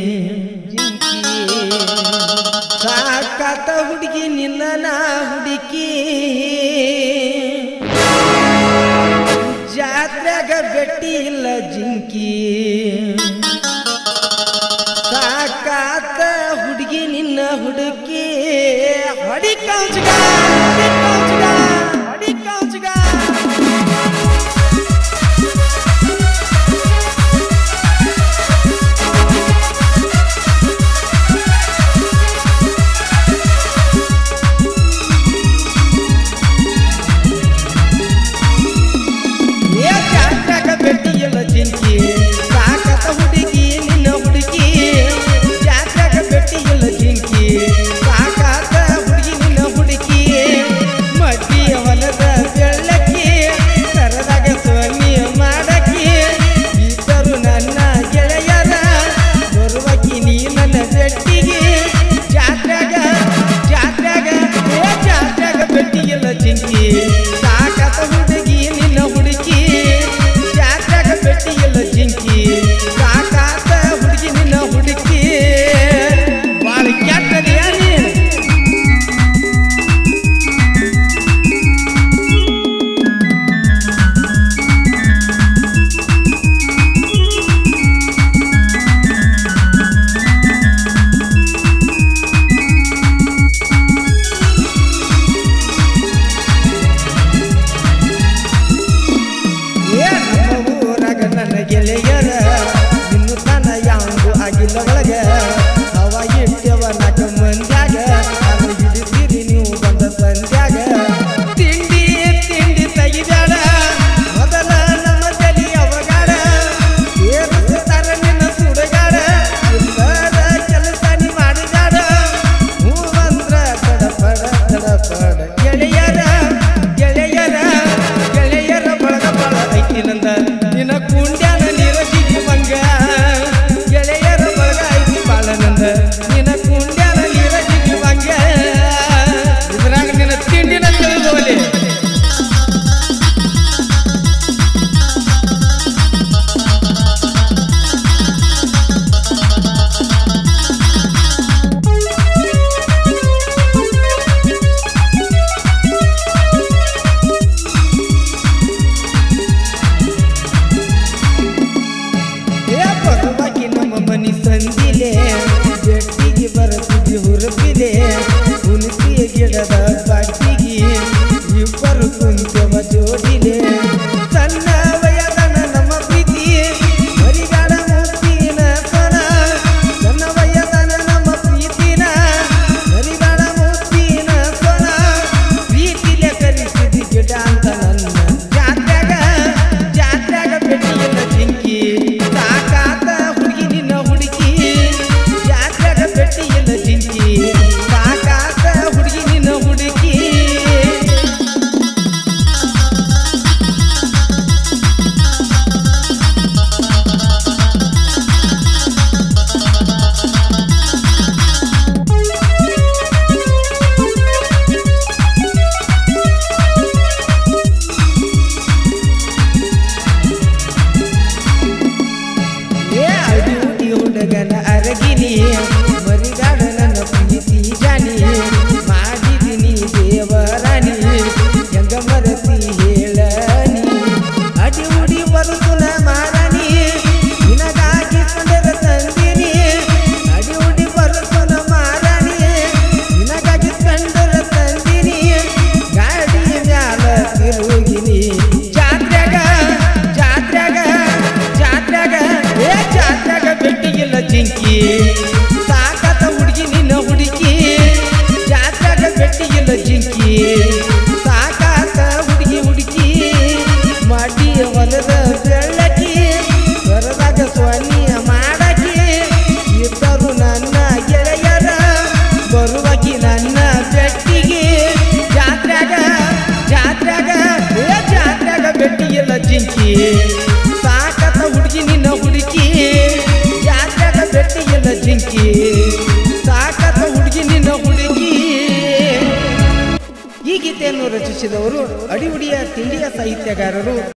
ಜಿಂಕಿ ಸಾಕಾತ ಹುಡುಗಿ ನಿನ್ನ ನಾ ಹುಡುಕಿ ಜಾತ್ರೆಗ ಬೆಟ್ಟಿ ಇಲ್ಲ ಜಿಂಕಿ ಸಾಕಾತ ಹುಡುಗಿ ನಿನ್ನ ಹುಡುಕಿ ಹೊಡಿ ಕೌಚಗ ಹೊಡಿ ಕೌಚಗ ಹೊಡಿ ಕೌಚಗ ಏ ಜಾತ್ರೆಗ ಬೆಟ್ಟಿ ಇಲ್ಲ ಜಿಂಕಿ ಸಾಕತ ಹುಡುಗಿ ನಿನ್ನ ಹುಡುಗಿ ಜಾತ್ರೆಗ ಬೆಟ್ಟಿ ಇಲ್ಲ ಜಿಂಕಿ ಸಾಕಾತ ಹುಡುಗಿ ನಿನ್ನ ಹುಡುಗಿ ಮಡ್ಡಿ ಹೊಲದ ಬೆಳ್ಳಕ್ಕಿ ಸರದಾಗ ಸ್ವಾಮಿ ಮಾಡಕ್ಕಿ ಇದ್ದರು ನನ್ನ ಗೆಳೆಯರ ಬರುವಕಿ ನೀ ನನ್ನ ಬೆಟ್ಟಿಗೆ ಜಾತ್ರೆಗ ಜಾತ್ರೆಗ ಏ ಜಾತ್ರೆಗ ಬೆಟ್ಟಿ ಇಲ್ಲ ಜಿಂಕಿ ಸಾಕತ ಹುಡುಗಿ ನಿನ್ನ ಹುಡುಗಿ ಜಾತ್ರೆಗ ಬೆಟ್ಟಿ ಇಲ್ಲ ಜಿಂಕಿ ಸಾಕಾತ ಹುಡುಗಿ ನಿನ್ನ ಹುಡುಗಿ ಬಾಳ ಕೆಟ್ಟದ ನೀ ಏ ನಮ್ಮ ಊರಾಗ ನನ್ನ ಗೆಳೆಯರ ಇನ್ನು ತನ ಯಾಂಗು ಆಗಿಲ್ಲ ಒಳಗ ಅವ ಇಟ್ಟೆವ ನಾಲ್ಕು ಮಂದ್ಯಾಗ ನಾನು ಹಿಡಿತೀರಿ ನೀವು ಬಂದ ಸಂಧ್ಯಾಗ ತಿಂಡಿ ತಿಂಡಿ ತೆಗಿದಾಡ ಮೊದಲ ನಮ್ಮ ತಲಿ ಅವಗಾಡ ಸೇರಿಸ್ತಾರ ನಿನ್ನ ಸುಡಗಾಡ ಇಬ್ಬರ ಕೆಲಸ ನೀ ಮಾಡಿದಾಡ ಹೂ ಅಂದ್ರ ತಡಪಡ ತಡಪಡ ಗೆಳೆಯರ ಗೆಳೆಯರ ಗೆಳೆಯರ ಬಳಗ ಬಳ ಐತಿ ನಂದ ನಿನ್ನ ಕುಂಡ್ಯಾನ ನೀರಜಿಗೆ ಮಂಗ ಗೆಳೆಯರ ಬಳಗ ಐತಿ ಬಾಳ ನಂದ ನಿನ್ನ ಕುಂಡ್ಯಾನ ನೀರಜಿಗೆ ಮಂಗ ಇದ್ರಾಗ ನಿನ್ನ ತಿಂಡಿನ ತಿಳಿದೋಲಿ ಏ ಬರುವಾಗಿ ನಮ್ಮ ಮನಿ ಸಂದಿಲೆ ಬೆಟ್ಟಿಗೆ ಬರತಿಗೆ ಹುರುಪಿದೆ ಹುಣಸಿ ಗಿಡದ ಬಾಟಿಗೆ ಇಬ್ಬರು ಕುಂತವ ಜೋಡಿಲೆ ಸಣ್ಣ ವಯದನ ನಮ್ಮ ಪ್ರೀತಿ ಮರಿಗಾಡ ಮುತ್ತಿನ ಸನ ಸಣ್ಣ ವಯದನ ನಮ್ಮ ಪ್ರೀತಿನ ಮರಿಗಾಡ ಮುತ್ತಿನ ಸನ ಪ್ರೀತಿಲೆ ಕರಿಸಿದಿ ಗಿಡ ಅಂತ ನನ್ನ ಜಾತ್ಯಾಗ ಜಾತ್ಯಾಗ ಬೆಟ್ಟಿಲ್ಲ ಜಿಂಕಿ ಸಾಕಾತ ಹುಡುಗಿ ನಿನ್ನ ಹುಡುಗಿ ಜಾತ್ಯಾಗ ಬೆಟ್ಟಿಲ್ಲ ಜಿಂಕಿ ಸಾಕಾತ ಹುಡುಗಿ ನಿನ್ನ ಹುಡುಗಿ ಏ ಅಡಿ ಹುಡುಗನ ಅರಗಿನಿ ಮರಿಗಾಡ ನನ್ನ ಪ್ರೀತಿ ಜಾನಿ ಮಾಡಿದಿನಿ ದೇವರಾಣಿ ಹೆಂಗ ಮರತಿ ಹೇಳನಿ ಅಡಿ ಹುಡಿ ಬರುತ್ತುಲ ಮಾರಾಣಿ ನಿನಗಾಗಿ ಕೊಂಡರ ತಂದಿನಿ ಅಡಿ ಹುಡಿ ಬರುತ್ತುಲ ಮಾರಾಣಿ ನಿನಗಾಗಿ ಕಂಡರ ತಂದಿನಿ ಗಾಡಿ ಮ್ಯಾಲ ತಿರುಗಿನಿ ಜಾತ್ರೆಗ ಜಾತ್ರೆಗ ಜಾತ್ರೆಗ ಏ ಜಾತ್ರೆಗ ಬೆಟ್ಟಿಗಿಲ್ಲ ಜಿಂಕಿ ಸಾಕತ ಹುಡುಗಿ ನಿನ್ನ ಹುಡುಗಿ ಜಾತ್ರೆಗ ಬೆಟ್ಟಿಗಿಲ್ಲ ಜಿಂಕಿ ಸಾಕಾತ ಹುಡುಗಿ ಹುಡುಗಿ ಮಾಡಿ ಹೊಲದ ಬೆಳ್ಳಕಿ ಹೊರದಾಗ ಸ್ವಾಮಿಯ ಮಾಡಕಿ ಇದ್ದರು ನನ್ನ ಗೆಳೆಯರ ಬರುವಕಿ ನನ್ನ ಬೆಟ್ಟಿಗೆ ಜಾತ್ರೆಗ ಜಾತ್ರೆಗ ಏ ಜಾತ್ರೆಗ ಬೆಟ್ಟಿಗಿಲ್ಲ ಜಿಂಕಿ ಸಾಕತ ಹುಡುಗಿ ನಿನ್ನ ಹುಡುಗಿ ಜಾತ್ರೆಗ ಬೆಟ್ಟಿಗಿಲ್ಲ ಜಿಂಕಿ ಸಾಕತ ಹುಡುಗಿ ನಿನ್ನ ಹುಡುಗಿ ಈ ಗೀತೆಯನ್ನು ರಚಿಸಿದವರು ಅಡಿವುಡಿಯ ತಿಂಡಿಯ ಸಾಹಿತ್ಯಗಾರರು